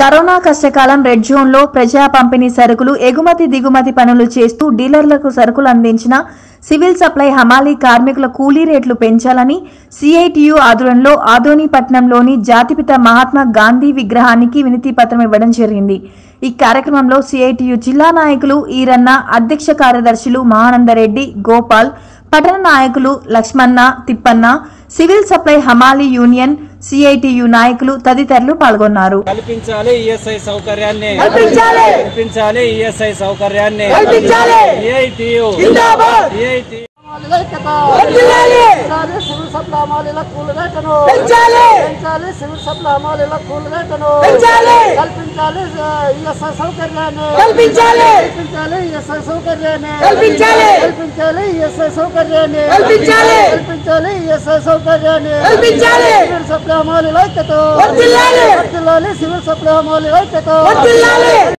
Corona కష్టకాలం red zone లో ప్రజా పంపిణీ సరుకులు ఎగుమతి దిగుమతి పనులు చేస్తూ డీలర్లకు సరుకులు అందించిన సివిల్ సప్లై హమాలీ కార్మికుల కూలీ రేట్లు పెంచాలని సిఐటియు ఆధ్వర్యంలో ఆదోనిపట్నంలోని జాతిపిత మహాత్మా గాంధీ విగ్రహానికి వినతి పత్రం ఇవ్వడం జరిగింది ఈ కార్యక్రమంలో సిఐటియు జిల్లా నాయకులు ఈరన్న అధ్యక్ష కార్యదర్శులు మహానందరెడ్డి గోపాల్ పట్టణ నాయకులు లక్ష్మణ తిప్పన్న సివిల్ సప్లై హమాలీ యూనియన్ సిఐటియు నాయకులు తదితరులు పాల్గొన్నారు కల్పించాలి ఈఎస్ఐ సౌకర్యాన్ని కల్పించాలి. కల్పించాలి ఈఎస్ఐ సౌకర్యాన్ని కల్పించాలి. ఏఐటియు జిందాబాద్. ఏఐటియు వర్ధిల్లాలి. పెంచాలి సివిల్ సప్లై అమాలీల కూలి రేటును పెంచాలి. పెంచాలి సివిల్ సప్లై అమాలీల కూలి రేటును పెంచాలి. కల్పించాలి ఈఎస్ఐ సౌకర్యాన్ని కల్పించాలి. కల్పించాలి ఈఎస్ఐ సౌకర్యాన్ని కల్పించాలి. కల్పించాలి ఈఎస్ఐ సౌకర్యాన్ని కల్పించాలి. కల్పించాలి ఈఎస్ఐ సౌకర్యాన్ని కల్పించాలి. సివిల్ సప్లై అమాలీల ఐక్యత వర్ధిల్లాలి. వర్ధిల్లాలి సివిల్ సప్లై అమాలీల ఐక్యత వర్ధిల్లాలి.